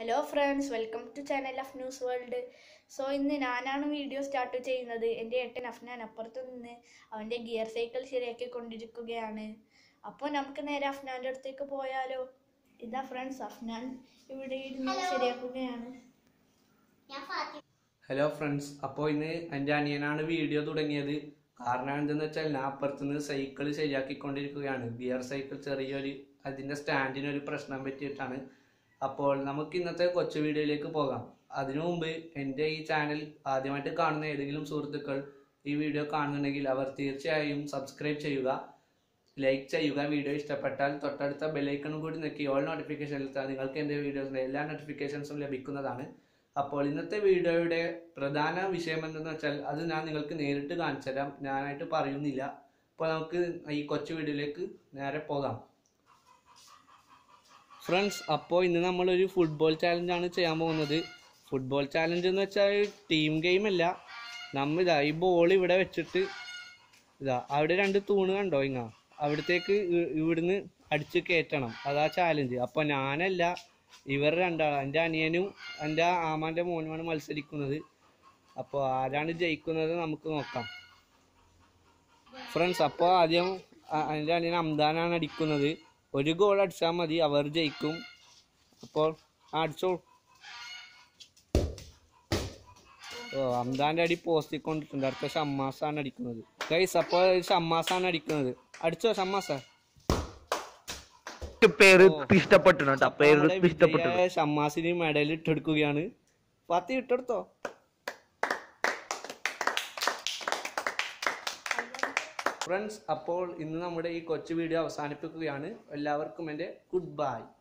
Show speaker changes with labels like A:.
A: hello friends welcome to channel of news world so ഇന്ന് ഞാനാണ് video start ചെയ്യുന്നത് എൻ്റെ ഏട്ടൻ അഫ്നാൻ അപ്പുറത്ത് നിന്ന് അവൻ്റെ ഗിയർ സൈക്കിൾ ശരിയാക്കി കൊണ്ടിരിക്കുകയാണ് അപ്പോൾ നമുക്ക് നേരെ അഫ്നാൻ്റെ അടുത്തേക്ക് പോയാലോ ഇതാ ഫ്രണ്ട്സ് അഫ്നാൻ ഇവിടെ ഇരുന്ന് ശരിയാക്കുകയാണ്
B: ഞാൻ ഫാത്തി
C: ഹലോ ഫ്രണ്ട്സ് അപ്പോൾ ഇന്ന് എൻ്റെ അനിയനാണ് വീഡിയോ തുടങ്ങിയത് കാരണം എന്തെന്ന് വെച്ചാൽ ഞാൻ അപ്പുറത്തുനിന്ന് സൈക്കിൾ ശരിയാക്കിക്കൊണ്ടിരിക്കുകയാണ് ഗിയർ സൈക്കിൾ ചെറിയൊരു അതിൻ്റെ സ്റ്റാൻഡിന് ഒരു പ്രശ്നം പറ്റിയിട്ടാണ് അപ്പോൾ നമുക്ക് ഇന്നത്തെ കൊച്ചു വീഡിയോയിലേക്ക് പോകാം അതിനു മുമ്പ് എൻ്റെ ഈ ചാനൽ ആദ്യമായിട്ട് കാണുന്ന ഏതെങ്കിലും സുഹൃത്തുക്കൾ ഈ വീഡിയോ കാണുന്നുണ്ടെങ്കിൽ അവർ തീർച്ചയായും സബ്സ്ക്രൈബ് ചെയ്യുക ലൈക്ക് ചെയ്യുക വീഡിയോ ഇഷ്ടപ്പെട്ടാൽ തൊട്ടടുത്ത ബെലൈക്കണും കൂടി നോക്കി ഓൾ നോട്ടിഫിക്കേഷനിൽ നിങ്ങൾക്ക് എൻ്റെ വീഡിയോസിൻ്റെ എല്ലാ നോട്ടിഫിക്കേഷൻസും ലഭിക്കുന്നതാണ് അപ്പോൾ ഇന്നത്തെ വീഡിയോയുടെ പ്രധാന വിഷയം എന്തെന്ന് വെച്ചാൽ അത് ഞാൻ നിങ്ങൾക്ക് നേരിട്ട് കാണിച്ചു തരാം ഞാനായിട്ട് പറയുന്നില്ല അപ്പോൾ നമുക്ക് ഈ കൊച്ചു വീഡിയോയിലേക്ക് നേരെ പോകാം ഫ്രണ്ട്സ് അപ്പോൾ ഇന്ന് നമ്മളൊരു ഫുട്ബോൾ ചാലഞ്ചാണ് ചെയ്യാൻ പോകുന്നത് ഫുട്ബോൾ ചാലഞ്ച് എന്ന് വെച്ചാൽ ടീം ഗെയിം അല്ല നമ്മൾ ഇതാ ഈ ബോൾ ഇവിടെ വെച്ചിട്ട് ഇതാ അവിടെ രണ്ട് തൂണ് കണ്ടോ ഇങ്ങ അവിടത്തേക്ക് ഇ- ഇവിടുന്ന് അടിച്ച് കയറ്റണം അതാ ചാലഞ്ച് അപ്പോൾ ഞാനല്ല ഇവർ രണ്ടാൾ എൻ്റെ അനിയനും എൻ്റെ ആമാൻ്റെ മോനുമാണ് മത്സരിക്കുന്നത് അപ്പോൾ ആരാണ് ജയിക്കുന്നത് നമുക്ക് നോക്കാം ഫ്രണ്ട്സ് അപ്പോൾ ആദ്യം അ- എൻ്റെ അനിയൻ അംദാനാണ് അടിക്കുന്നത് ഒരു ഗോൾ അടിച്ചാൽ മതി അവർ ജയിക്കും അപ്പോൾ ആ, അടിച്ചോ ഓ അംദാന്റെ അടി പോസ്റ്റിൽ കൊണ്ടിട്ടുണ്ട് അടുത്ത ഷമ്മാസാണ് അടിക്കുന്നത് ഗൈസ് അപ്പോൾ ഷമ്മാസാണ് അടിക്കുന്നത് അടിച്ചോ ഷമ്മാസ
D: പേര് ഇഷ്ടപ്പെട്ടു കേട്ടോ പേര്
C: നമ്മുടെ
D: ഇഷ്ടപ്പെട്ടു
C: വിജയ ഷമ്മാസിന് മെഡൽ ഇട്ടെടുക്കുകയാണ് പത്തി ഇട്ടെടുത്തോ ഫ്രണ്ട്സ് അപ്പോൾ ഇന്ന് നമ്മുടെ ഈ കൊച്ചു വീഡിയോ അവസാനിപ്പിക്കുകയാണ് എല്ലാവർക്കും എൻ്റെ ഗുഡ് ബൈ